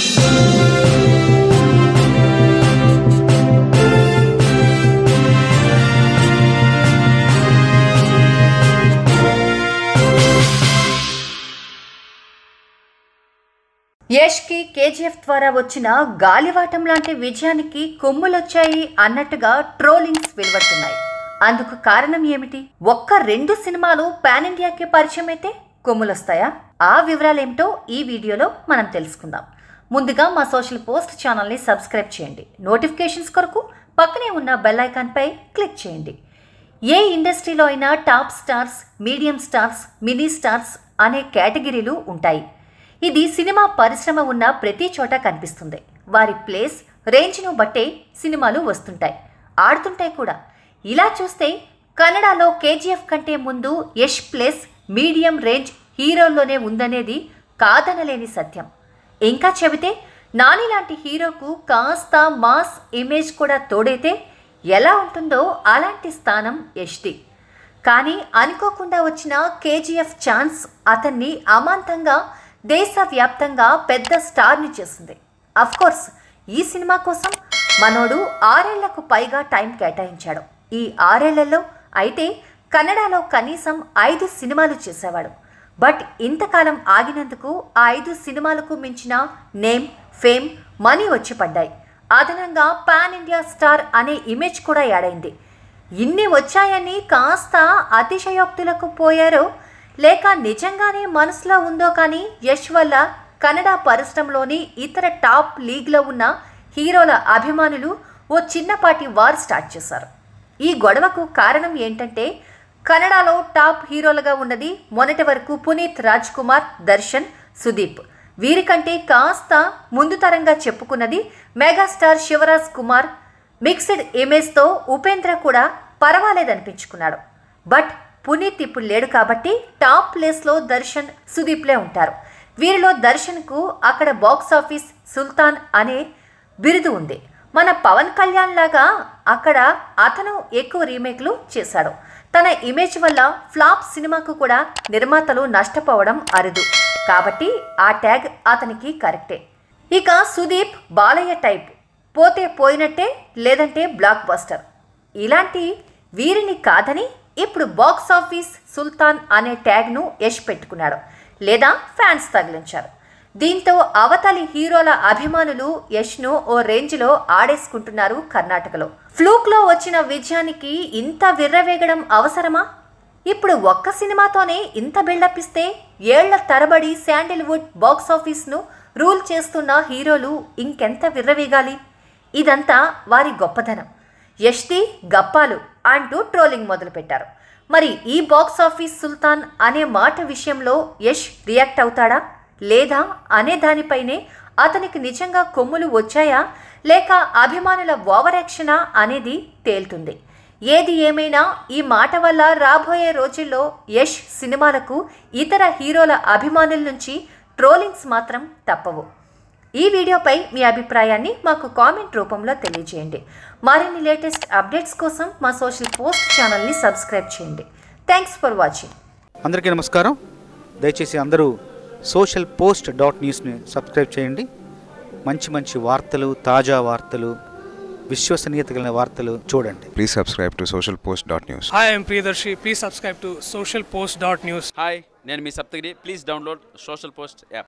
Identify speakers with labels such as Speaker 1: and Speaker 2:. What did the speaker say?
Speaker 1: యష్కి KGF ద్వారా వచ్చిన గాలివాటం లాంటి విజయానికి కొమ్ములొచ్చాయి అన్నట్టుగా ట్రోలింగ్స్ వెలువడుతున్నాయి అందుకు కారణం ఏమిటి ఒక్క రెండు సినిమాలు పాన్ ఇండియాకి పరిచయం అయితే కొమ్ములొస్తాయా ఆ వివరాలేమిటో ఈ వీడియోలో మనం తెలుసుకుందాం ముందుగా మా సోషల్ పోస్ట్ ఛానల్ని సబ్స్క్రైబ్ చేయండి నోటిఫికేషన్స్ కొరకు పక్కనే ఉన్న బెల్ ఐకాన్పై క్లిక్ చేయండి ఏ ఇండస్ట్రీలో అయినా top stars medium stars mini stars అనే కేటగిరీలు ఉంటాయి ఇది సినిమా పరిశ్రమ ఉన్న ప్రతి చోట కనిపిస్తుంది వారి ప్లేస్ రేంజ్ను బట్టే సినిమాలు వస్తుంటాయి ఆడుతుంటాయి కూడా ఇలా చూస్తే కన్నడలో కేజీఎఫ్ కంటే ముందు యష్ ప్లేస్ మీడియం రేంజ్ హీరోల్లోనే ఉందనేది కాదనలేని సత్యం ఇంకా చెబితే నాని లాంటి హీరోకు కాస్త మాస్ ఇమేజ్ కూడా తోడైతే ఎలా ఉంటుందో అలాంటి స్థానం యష్ది కానీ అనుకోకుండా వచ్చిన కేజీఎఫ్ ఛాన్స్ అతన్ని అమాంతంగా దేశవ్యాప్తంగా పెద్ద స్టార్ని చేసింది కోర్స్ ఈ సినిమా కోసం మనోడు ఆరేళ్లకు పైగా టైం కేటాయించాడు ఈ ఆరేళ్లలో అయితే కన్నడలో కనీసం ఐదు సినిమాలు చేసేవాడు బట్ ఇంతకాలం ఆగినందుకు ఆ ఐదు సినిమాలకు మించిన నేమ్ ఫేమ్ మనీ వచ్చి పడ్డాయి అదనంగా పాన్ ఇండియా స్టార్ అనే ఇమేజ్ కూడా యాడైంది ఇన్ని వచ్చాయని కాస్త అతిశయోక్తులకు పోయారో లేక నిజంగానే మనసులో ఉందో కానీ యష్ వల్ల కన్నడ పరిశ్రమలోని ఇతర టాప్ లీగ్లో ఉన్న హీరోల అభిమానులు ఓ చిన్నపాటి వార్ స్టార్ట్ చేశారు ఈ గొడవకు కారణం ఏంటంటే కన్నడలో టాప్ హీరోలుగా ఉన్నది మొన్నటి వరకు పునీత్ రాజ్ కుమార్ దర్శన్ సుదీప్ వీరికంటే కాస్త ముందు తరంగా చెప్పుకున్నది మెగాస్టార్ శివరాజ్ కుమార్ మిక్స్డ్ ఇమేజ్తో ఉపేంద్ర కూడా పర్వాలేదనిపించుకున్నాడు బట్ పునీత్ ఇప్పుడు లేడు కాబట్టి టాప్ ప్లేస్లో దర్శన్ సుదీప్లే ఉంటారు వీరిలో దర్శన్కు అక్కడ బాక్స్ ఆఫీస్ సుల్తాన్ అనే బిరుదు ఉంది మన పవన్ కళ్యాణ్ లాగా అక్కడ అతను ఎక్కువ రీమేక్లు చేశాడు తన ఇమేజ్ వల్ల ఫ్లాప్ సినిమాకు కూడా నిర్మాతలు నష్టపోవడం అరుదు కాబట్టి ఆ ట్యాగ్ అతనికి కరెక్టే ఇక సుదీప్ బాలయ్య టైప్ పోతే పోయినట్టే లేదంటే బ్లాక్ బస్టర్ ఇలాంటి వీరిని కాదని ఇప్పుడు బాక్స్ ఆఫీస్ సుల్తాన్ అనే ట్యాగ్ను యష్ పెట్టుకున్నాడు లేదా ఫ్యాన్స్ తగిలించారు దీంతో అవతలి హీరోల అభిమానులు యష్ను ఓ రేంజ్లో ఆడేసుకుంటున్నారు కర్ణాటకలో ఫ్లూక్లో వచ్చిన విజయానికి ఇంత విర్రవేగడం అవసరమా ఇప్పుడు ఒక్క సినిమాతోనే ఇంత బిల్డప్ ఇస్తే ఏళ్ల తరబడి శాండిల్వుడ్ బాక్స్ ఆఫీస్ను రూల్ చేస్తున్న హీరోలు ఇంకెంత విర్రవీగాలి ఇదంతా వారి గొప్పదనం యష్ది గప్పాలు అంటూ ట్రోలింగ్ మొదలుపెట్టారు మరి ఈ బాక్స్ ఆఫీస్ సుల్తాన్ అనే మాట విషయంలో యష్ రియాక్ట్ అవుతాడా లేదా అనే దానిపైనే అతనికి నిజంగా కొమ్ములు వచ్చాయా లేక అభిమానుల ఓవర్ యాక్షనా అనేది తేలుతుంది ఏది ఏమైనా ఈ మాట వల్ల రాబోయే రోజుల్లో యష్ సినిమాలకు ఇతర హీరోల అభిమానుల నుంచి ట్రోలింగ్స్ మాత్రం తప్పవు ఈ వీడియోపై మీ అభిప్రాయాన్ని మాకు కామెంట్ రూపంలో తెలియజేయండి మరిన్ని లేటెస్ట్ అప్డేట్స్ కోసం మా సోషల్ పోస్ట్ ఛానల్ని సబ్స్క్రైబ్ చేయండి థ్యాంక్స్ ఫర్ వాచింగ్
Speaker 2: అందరికీ నమస్కారం దయచేసి అందరూ సోషల్ పోస్ట్ డాట్ న్యూస్ని సబ్స్క్రైబ్ చేయండి మంచి మంచి వార్తలు తాజా వార్తలు విశ్వసనీయత కలిగిన వార్తలు చూడండి
Speaker 3: Please subscribe to socialpost.news.
Speaker 4: Hi, I'm Priyadarshi. Please subscribe to socialpost.news.
Speaker 5: Hi నేను మీ Saptagiri please download social post app